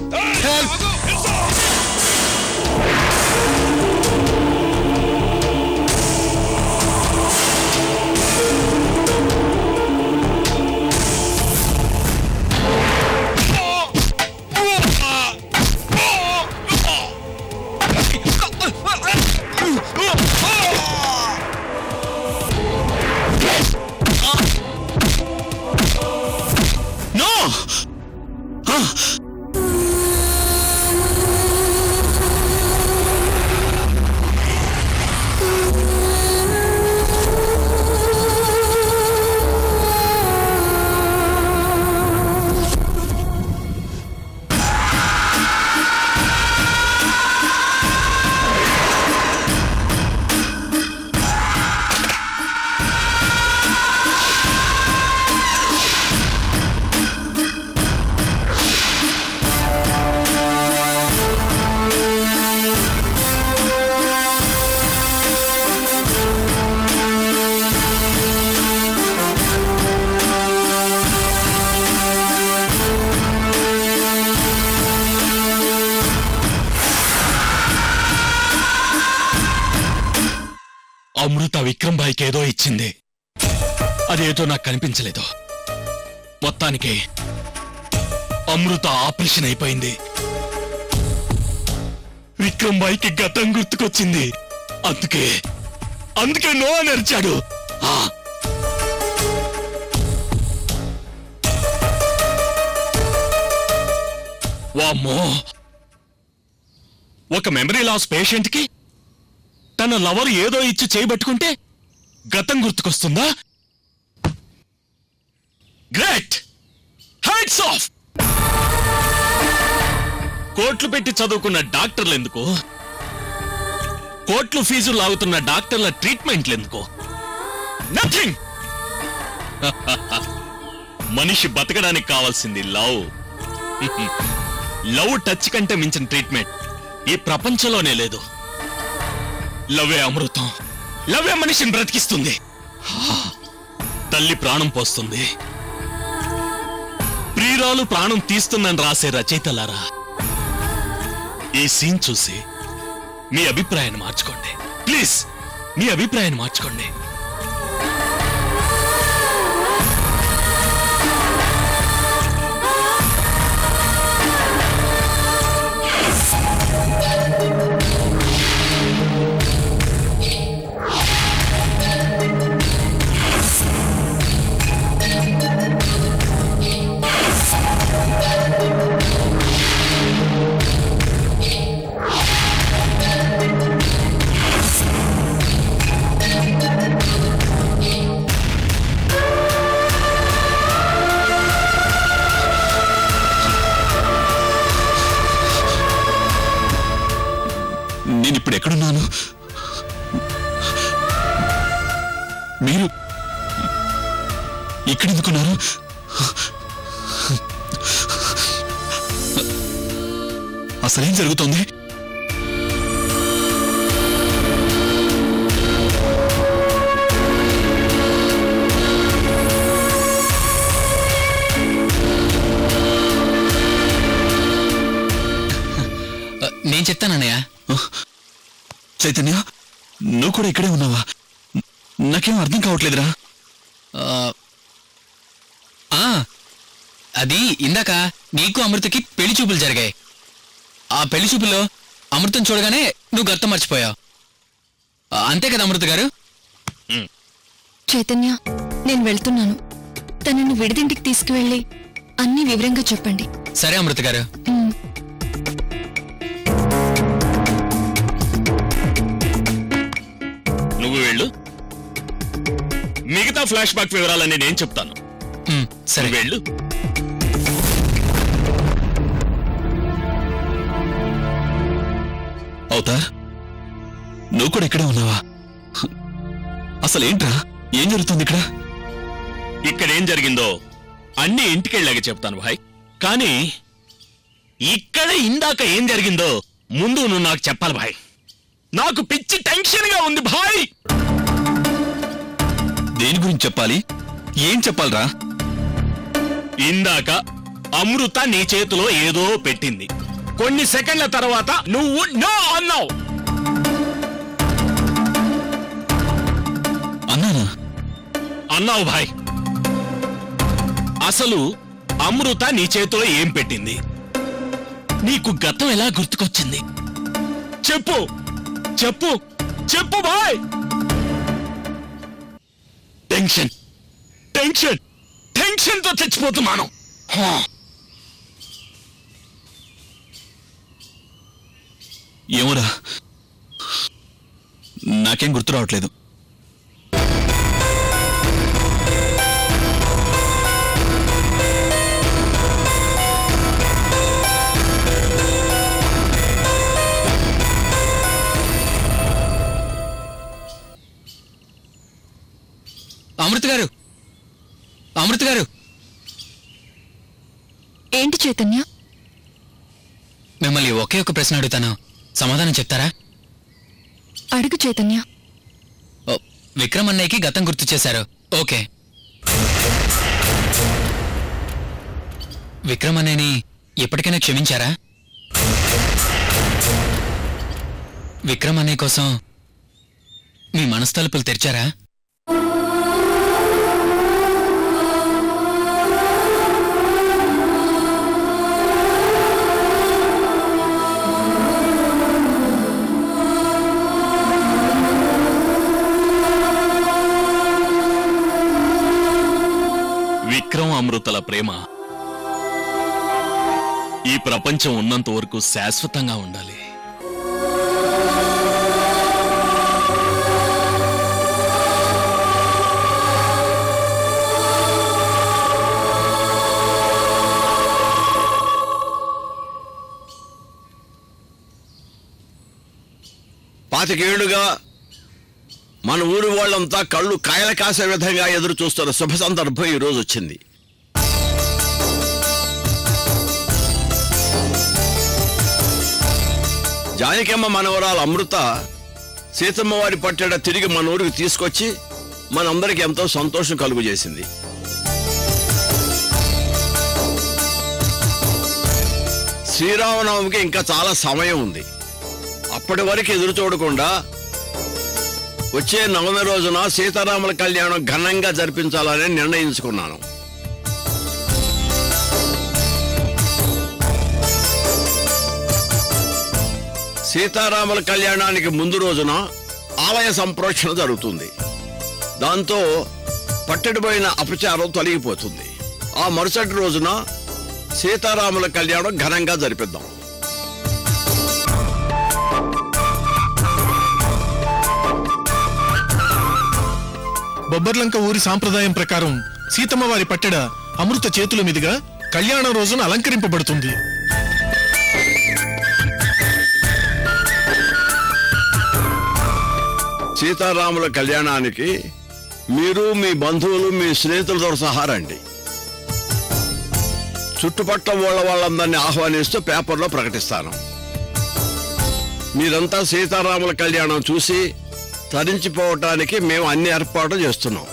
No అమృత విక్రమ్ భాయ్కి ఏదో ఇచ్చింది అదేదో నాకు కనిపించలేదు మొత్తానికి అమృత ఆపరేషన్ అయిపోయింది విక్రమ్ భాయ్కి గతం గుర్తుకొచ్చింది అందుకే అందుకే నో అని అరిచాడు ఆ, వామ్మో ఒక మెమరీ లాస్ పేషెంట్ కి తన లవర్ ఏదో ఇచ్చి చేయబట్టుకుంటే గతం గుర్తుకొస్తుందా గ్రేట్ హ్యాట్స్ ఆఫ్ కోట్లు పెట్టి చదువుకున్న డాక్టర్లు ఎందుకు కోట్లు ఫీజులు లాగుతున్న డాక్టర్ల ట్రీట్మెంట్లు ఎందుకు నథింగ్ మనిషి బతకడానికి కావాల్సింది లవ్ లవ్ టచ్ కంటే మించిన ట్రీట్మెంట్ ఈ ప్రపంచంలోనే లేదు లవే అమృతం లవే మనిషిని బ్రతికిస్తుంది తల్లి ప్రాణం పోస్తుంది ప్రియురాలు ప్రాణం తీస్తుందని రాసే రచయితలారా ఈ సీన్ చూసి మీ అభిప్రాయాన్ని మార్చుకోండి ప్లీజ్ మీ అభిప్రాయాన్ని మార్చుకోండి నేను ఇప్పుడు ఎక్కడున్నాను మీరు ఇక్కడ ఎందుకున్నారు అసలేం జరుగుతోంది నేను చెప్తానన్నయ్య చైతన్య నువ్వు కూడా ఇక్కడే ఉన్నావా నాకేం అర్థం కావట్లేదురా ఆ, ఆ, అది ఇందాక నీకు అమృతకి పెళ్లి చూపులు జరిగాయి ఆ పెళ్లి చూపుల్లో అమృతం చూడగానే నువ్వు గర్తం మర్చిపోయావు ఆ, అంతే కదా అమృత గారు చైతన్య నేను వెళ్తున్నాను తనని విడిదింటికి తీసుకువెళ్ళి అన్ని వివరంగా చెప్పండి సరే అమృత గారు ఉమ్. నువ్వు వెళ్ళు మిగతా ఫ్లాష్ బ్యాక్ వివరాలన్నీ నేను చెప్తాను ఉమ్, సరే నువ్వు వెళ్ళు అవుతార్ నువ్వు కూడా ఇక్కడే ఉన్నావా అసలు ఏంట్రా ఏం జరుగుతుంది ఇక్కడ ఇక్కడ ఏం జరిగిందో అన్ని ఇంటికెళ్ళాక చెప్తాను భాయ్ కానీ ఇక్కడ ఇందాక ఏం జరిగిందో ముందు నువ్వు నాకు చెప్పాలి భాయ్ నాకు పిచ్చి టెన్షన్ గా ఉంది భాయ్ దేని గురించి చెప్పాలి ఏం చెప్పాలరా ఇందాక అమృత నీ చేతిలో ఏదో పెట్టింది కొన్ని సెకండ్ల తర్వాత నువ్వు నో అన్నావు అన్నానా అన్నావు భాయ్ అసలు అమృత నీ చేతిలో ఏం పెట్టింది నీకు గతం ఎలా గుర్తుకొచ్చింది చెప్పు చెప్పు చెప్పు భాయ్ టెన్షన్ టెన్షన్ టెన్షన్ తో చచ్చిపోతున్నాను హా. ఏమోరా నాకేం గుర్తు రావట్లేదు అమృత గారు అమృత గారు ఏంటి చైతన్య మిమ్మల్ని ఒకే ఒక ప్రశ్న అడుగుతాను సమాధానం చెప్తారా అడుగు చైతన్య ఓ, విక్రమ్ అన్నయ్యకి గతం గుర్తు చేశారు ఓకే విక్రమ్ అన్నయ్యని ఎప్పటికైనా క్షమించారా విక్రమ్ అన్నయ్య కోసం మీ మనస్తలుపులు తెరిచారా విక్రమ్ అమృతల ప్రేమ ఈ ప్రపంచం ఉన్నంత వరకు శాశ్వతంగా ఉండాలి పాతికేళ్లుగా మన ఊరి వాళ్ళంతా కళ్ళు కాయల కాసే విధంగా ఎదురు చూస్తున్న శుభ సందర్భం ఈ రోజు వచ్చింది జానకమ్మ మనవరాలు అమృత సీతమ్మ వారి పట్టెడ తిరిగి మన ఊరికి తీసుకొచ్చి మనందరికి ఎంతో సంతోషం కలుగు చేసింది శ్రీరామనవమికి ఇంకా చాలా సమయం ఉంది అప్పటి వరకు ఎదురు చూడకుండా వచ్చే నవమి రోజున సీతారాముల కళ్యాణం ఘనంగా జరిపించాలని నిర్ణయించుకున్నాను సీతారాముల కళ్యాణానికి ముందు రోజున ఆలయ సంప్రోక్షణ జరుగుతుంది దాంతో పట్టడిపోయిన అపచారం తొలగిపోతుంది ఆ మరుసటి రోజున సీతారాముల కళ్యాణం ఘనంగా జరిపిద్దాం బొబ్బర్లంక ఊరి సాంప్రదాయం ప్రకారం సీతమ్మ వారి పట్టెడ అమృత చేతుల మీదుగా కళ్యాణం రోజున అలంకరింపబడుతుంది సీతారాముల కళ్యాణానికి మీరు మీ బంధువులు మీ స్నేహితులతో సహా రండి చుట్టుపక్కల వాళ్ళ వాళ్ళందరినీ ఆహ్వానిస్తూ పేపర్లో ప్రకటిస్తాను మీరంతా సీతారాముల కళ్యాణం చూసి తరించిపోవటానికి మేము అన్ని ఏర్పాట్లు చేస్తున్నాం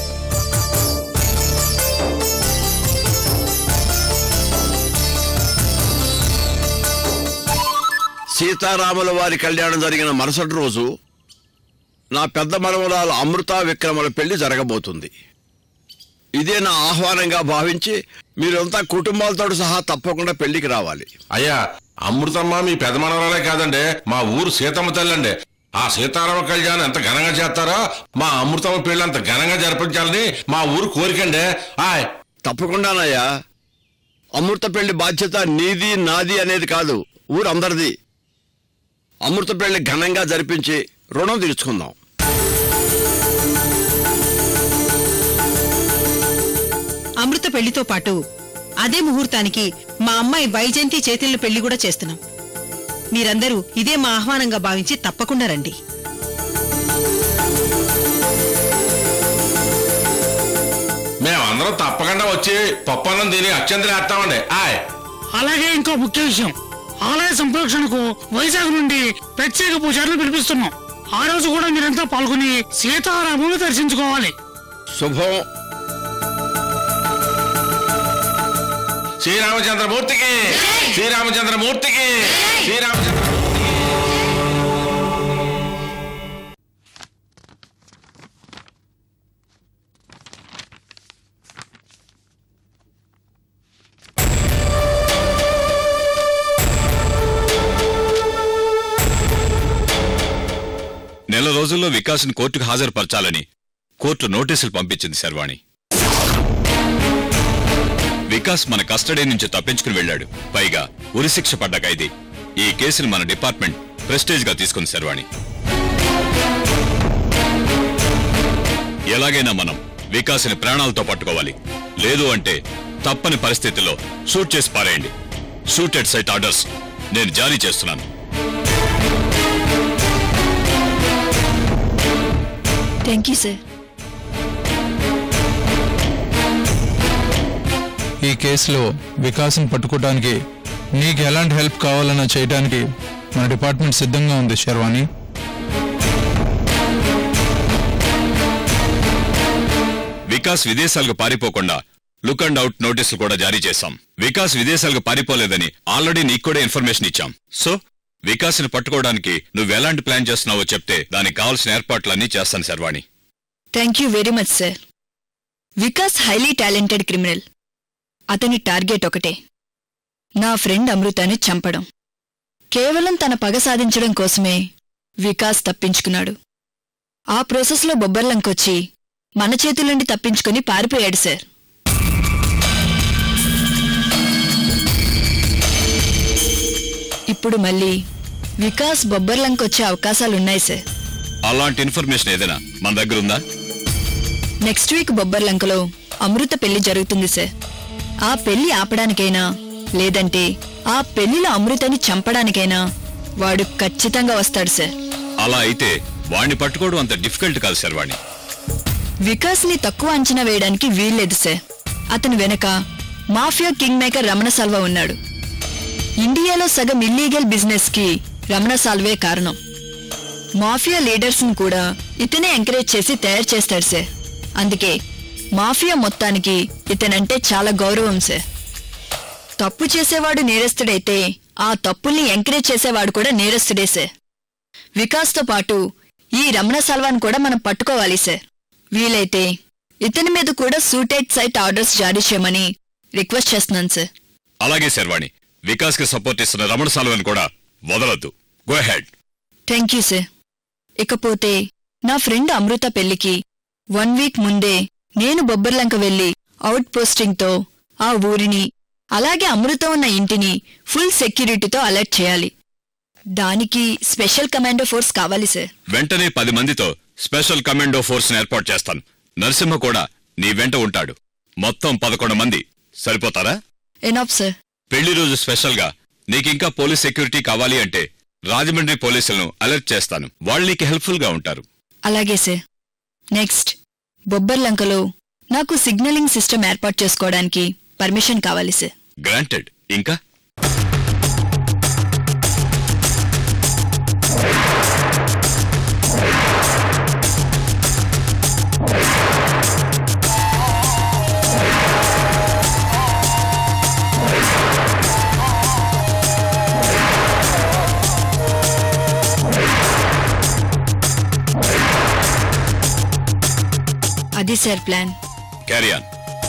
సీతారాముల వారి కళ్యాణం జరిగిన మరుసటి రోజు నా పెద్ద మనవరాలు అమృత విక్రమల పెళ్లి జరగబోతుంది ఇదే నా ఆహ్వానంగా భావించి మీరంతా కుటుంబాలతో సహా తప్పకుండా పెళ్లికి రావాలి అయ్యా అమృతమ్మ మీ పెదమనవరాలే కాదండి మా ఊరు సీతమ్మ తల్లండి ఆ సీతారామ కళ్యాణం ఎంత ఘనంగా చేస్తారో మా అమృతమ్మ పెళ్లి అంత ఘనంగా జరిపించాలని మా ఊరు కోరికండి ఆయ్ తప్పకుండానయ్యా అమృత పెళ్లి బాధ్యత నీది నాది అనేది కాదు ఊరందరిది అమృత పెళ్లి ఘనంగా జరిపించి రుణం తీర్చుకుందాం అమృత పెళ్లితో పాటు అదే ముహూర్తానికి మా అమ్మాయి వైజయంతి చేతిళ్ళ పెళ్లి కూడా చేస్తున్నాం మీరందరూ ఇదే మా ఆహ్వానంగా భావించి తప్పకుండా రండి మేమందరం తప్పకుండా వచ్చి పప్పన్నం తిని అత్యంతలు వేస్తామండి ఆయ్ అలాగే ఇంకో ముఖ్య విషయం ఆలయ సంప్రోక్షణకు వైజాగ్ నుండి ప్రత్యేక పూజారులు పిలిపిస్తున్నాం ఆ రోజు కూడా మీరంతా పాల్గొని సీతారాముని దర్శించుకోవాలి శుభం శ్రీరామచంద్రమూర్తికి శ్రీరామచంద్రమూర్తికి శ్రీరామచంద్ర నెల రోజుల్లో వికాస్ని కోర్టుకు హాజరుపరచాలని కోర్టు నోటీసులు పంపించింది శర్వాణి వికాస్ మన కస్టడీ నుంచి తప్పించుకుని వెళ్ళాడు పైగా ఉరిశిక్ష పడ్డ ఖైదీ ఈ కేసును మన డిపార్ట్మెంట్ ప్రెస్టేజ్ గా తీసుకుంది శర్వాణి ఎలాగైనా మనం వికాస్ని ప్రాణాలతో పట్టుకోవాలి లేదు అంటే తప్పని పరిస్థితుల్లో షూట్ చేసి పారేయండి షూట్ ఎట్ సైట్ ఆర్డర్స్ నేను జారీ చేస్తున్నాను థ్యాంక్ యూ సార్ ఈ కేసులో వికాసం పట్టుకోవడానికి నీకు ఎలాంటి హెల్ప్ కావాలన్నా చేయడానికి మన డిపార్ట్మెంట్ సిద్ధంగా ఉంది శర్వాణి వికాస్ విదేశాలకు పారిపోకుండా లుక్ అండ్ అవుట్ నోటీసులు కూడా జారీ చేశాం వికాస్ విదేశాలకు పారిపోలేదని ఆల్రెడీ నీకు కూడా ఇన్ఫర్మేషన్ ఇచ్చాం సో వికాస్ ని పట్టుకోవడానికి నువ్వు ఎలాంటి ప్లాన్ చేస్తున్నావో చెప్తే దానికి కావాల్సిన ఏర్పాట్లన్నీ చేస్తాను Sharvani thank you very much sir Vikas highly talented criminal అతని టార్గెట్ ఒకటే నా ఫ్రెండ్ అమృతాన్ని చంపడం కేవలం తన పగ సాధించడం కోసమే వికాస్ తప్పించుకున్నాడు ఆ ప్రాసెస్లో బొబ్బర్లంకొచ్చి మన చేతుల నుండి తప్పించుకుని పారిపోయాడు సార్ ఇప్పుడు మళ్ళీ వికాస్ బొబ్బర్లంకొచ్చే అవకాశాలున్నాయి సార్ అలాంటి ఇన్ఫర్మేషన్ ఏదైనా మన దగ్గర ఉందా నెక్స్ట్ వీక్ బొబ్బర్లంకలో అమృత పెళ్లి జరుగుతుంది సార్ ఆ పెళ్లి ఆపడానికైనా లేదంటే ఆ పెళ్లిలో అమృతని చంపడానికైనా వాడు ఖచ్చితంగా వస్తాడు సార్ అలా అయితే వాణ్ణి పట్టుకోవడం అంత డిఫికల్ట్ కాదు శర్వాణి వికాస్ని తక్కువ అంచనా వేయడానికి వీల్లేదు సార్ అతని వెనక mafia king maker Ramana Salva ఉన్నాడు ఇండియాలో సగం ఇల్లీగల్ బిజినెస్ కి రమణ సాల్వే కారణం మాఫియా లీడర్స్ ని కూడా ఇతనే ఎంకరేజ్ చేసి తయారు చేస్తాడు సార్ అందుకే మాఫియా మొత్తానికి ఇతనంటే చాలా గౌరవం సార్ తప్పు చేసేవాడు నేరస్తుడైతే ఆ తప్పుల్ని ఎంకరేజ్ చేసేవాడు కూడా నేరస్తుడే సార్ వికాస్తో పాటు ఈ రమణ సల్వాన్ కూడా మనం పట్టుకోవాలి సార్ వీలైతే ఇతని మీద కూడా సూటెడ్ సైట్ ఆర్డర్స్ జారీ చేయమని రిక్వెస్ట్ చేస్తున్నాను సార్ అలాగే శర్వాణి వికాస్ కి సపోర్ట్ ఇస్తున్న రమణ సాల్వన్ కూడా వదలొద్దు go ahead thank you sir ఇకపోతే నా ఫ్రెండ్ అమృత పెళ్లికి వన్ వీక్ ముందే నేను బొబ్బర్లంక వెళ్లి అవుట్ పోస్టింగ్తో ఆ ఊరిని అలాగే అమృత ఉన్న ఇంటిని ఫుల్ సెక్యూరిటీతో అలర్ట్ చేయాలి దానికి స్పెషల్ కమాండో ఫోర్స్ కావాలి సార్ వెంటనే పది మందితో స్పెషల్ కమాండో ఫోర్స్ ఏర్పాటు చేస్తాను నరసింహ కూడా నీ వెంట ఉంటాడు మొత్తం పదకొండు మంది సరిపోతారా ఎనాఫ్ సార్ పెళ్లి రోజు స్పెషల్ గా నీకింకా పోలీస్ సెక్యూరిటీ కావాలి అంటే రాజమండ్రి పోలీసులను అలర్ట్ చేస్తాను వాళ్ళు నీకు హెల్ప్ఫుల్ గా ఉంటారు అలాగే సార్ నెక్స్ట్ బొబ్బర్లంకలో నాకు సిగ్నలింగ్ సిస్టమ్ ఏర్పాటు చేసుకోవడానికి పర్మిషన్ కావాలి సార్ గ్రాంటెడ్ ఇంకా అది సార్ ప్లాన్ క్యారియాన్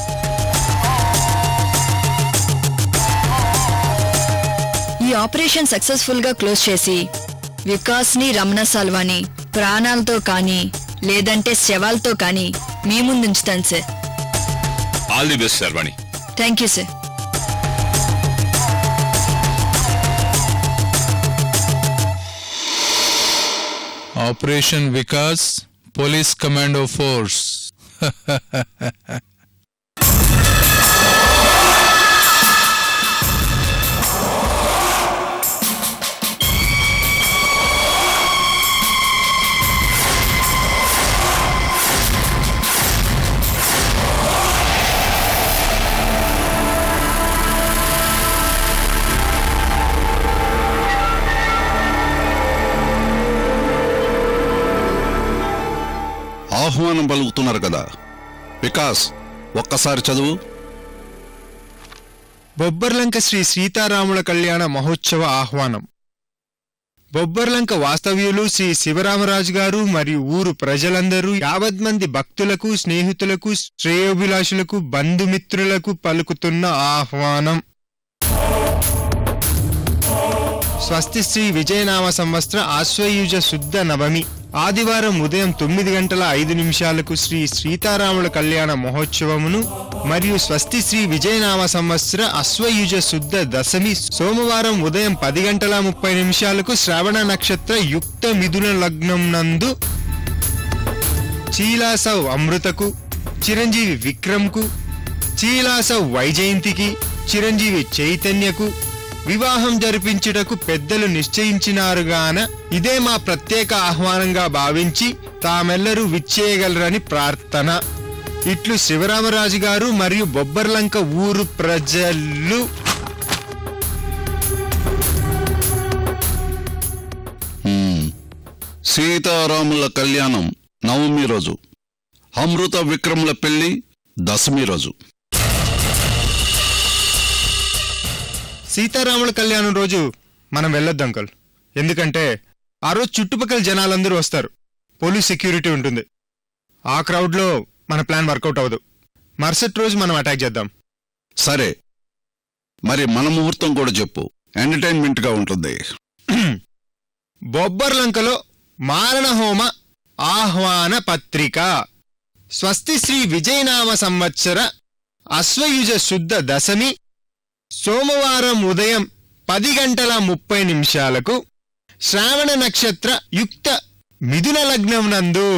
ఈ ఆపరేషన్ సక్సెస్ఫుల్ గా క్లోజ్ చేసి వికాస్ ని రమణ సాల్వాని ప్రాణాలతో కానీ లేదంటే శవాలతో కానీ మీ ముందుంచుతాను sir all the best Sharvani thank you sir operation Vikas police commando force ఆహ్వానం పలుకుతున్నారు కదా వికాస్ ఒక్కసారి చదువు బొబ్బర్లంక శ్రీ సీతారాముల కళ్యాణ మహోత్సవ ఆహ్వానం బొబ్బర్లంక వాస్తవ్యులు శ్రీ శివరామరాజు గారు మరియు ఊరు ప్రజలందరూ యావత్ మంది భక్తులకు స్నేహితులకు శ్రేయోభిలాషులకు బంధుమిత్రులకు పలుకుతున్న ఆహ్వానం స్వస్తి శ్రీ విజయనామ సంవత్సర ఆశ్వయుజ శుద్ధ నవమి ఆదివారం ఉదయం తొమ్మిది గంటల ఐదు నిమిషాలకు శ్రీ సీతారాముల కళ్యాణ మహోత్సవమును మరియు స్వస్తి శ్రీ విజయనామ సంవత్సర అశ్వయుజ శుద్ధ దశమి సోమవారం ఉదయం పది గంటల ముప్పై నిమిషాలకు శ్రవణ నక్షత్ర యుక్త మిథున లగ్నం నందు చీలాసవ్ అమృతకు చిరంజీవి విక్రమ్కు చీలాసవ్ వైజయంతికి చిరంజీవి చైతన్యకు వివాహం జరిపించుటకు పెద్దలు నిశ్చయించినారుగాన ఇదే మా ప్రత్యేక ఆహ్వానంగా భావించి తామెల్లరూ విచ్చేయగలరని ప్రార్థన ఇట్లు శివరామరాజు గారు మరియు బొబ్బర్లంక ఊరు ప్రజలు హ్మ్. సీతారాముల కళ్యాణం నవమి రోజు అమృత విక్రముల పెళ్లి దశమి రోజు సీతారాముల కళ్యాణం రోజు మనం వెళ్ళొద్దు అంకల్ ఎందుకంటే ఆ రోజు చుట్టుపక్కల జనాలందరూ వస్తారు పోలీస్ సెక్యూరిటీ ఉంటుంది ఆ క్రౌడ్లో మన ప్లాన్ వర్కౌట్ అవ్వదు మరుసటి రోజు మనం అటాక్ చేద్దాం సరే మరి మన ముహూర్తం కూడా చెప్పు ఎంటర్టైన్మెంట్ గా ఉంటుంది బొబ్బర్లంకలో మారణ హోమ ఆహ్వాన పత్రిక స్వస్తి శ్రీ విజయనామ సంవత్సర అశ్వయుజ శుద్ధ దశమి సోమవారం ఉదయం పది గంటల ముప్పై నిమిషాలకు శ్రావణ నక్షత్ర యుక్త మిథున లగ్నం నందు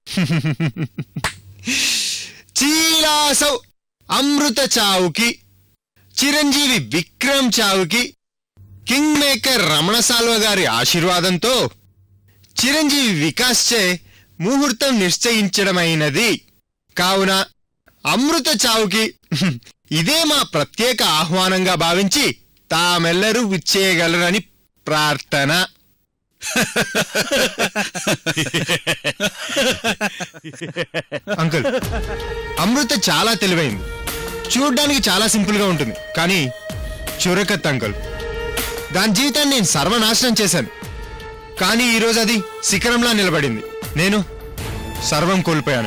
చీలాసౌ అమృత చావుకి చిరంజీవి విక్రమ్ చావుకి కింగ్ మేకర్ రమణ సాల్వ గారి ఆశీర్వాదంతో చిరంజీవి వికాస్ చే ముహూర్తం నిశ్చయించడమైనది కావున అమృత చావుకి ఇదే మా ప్రత్యేక ఆహ్వానంగా భావించి తామెల్లరూ విచ్చేయగలరని ప్రార్థన అంకుల్ అమృత చాలా తెలివైంది చూడ్డానికి చాలా సింపుల్ గా ఉంటుంది కానీ చురకత్ అంకుల్ దాని జీవితాన్ని నేను సర్వనాశనం చేశాను కానీ ఈరోజు అది శిఖరంలా నిలబడింది నేను సర్వం కోల్పోయాను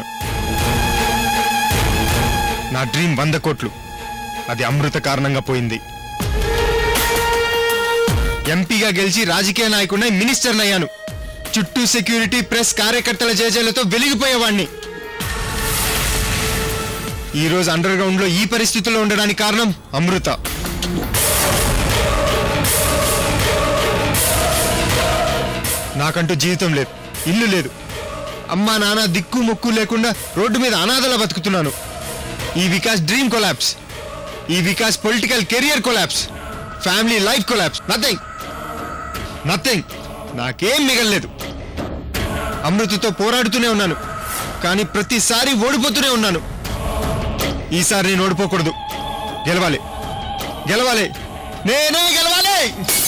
నా డ్రీమ్ వంద కోట్లు అది అమృత కారణంగా పోయింది ఎంపీగా గెలిచి రాజకీయ నాయకుడినై మినిస్టర్ని అయ్యాను చుట్టూ సెక్యూరిటీ ప్రెస్ కార్యకర్తల జేజేలతో వెలిగిపోయేవాణ్ణి ఈ రోజు అండర్ గ్రౌండ్ లో ఈ పరిస్థితిలో ఉండడానికి కారణం అమృత నాకంటూ జీవితం లేదు ఇల్లు లేదు అమ్మా నాన్న దిక్కు ముక్కు లేకుండా రోడ్డు మీద అనాథలా బతుకుతున్నాను ఈ వికాస్ డ్రీమ్ కొలాప్స్ ఈ Vikas political career collapse family life collapse nothing nothing నాకేం మిగలలేదు అమృతతో పోరాడుతూనే ఉన్నాను కానీ ప్రతిసారి ఓడిపోతూనే ఉన్నాను ఈసారి నేను ఓడిపోకూడదు గెలవాలి గెలవాలి నేనే గెలవాలి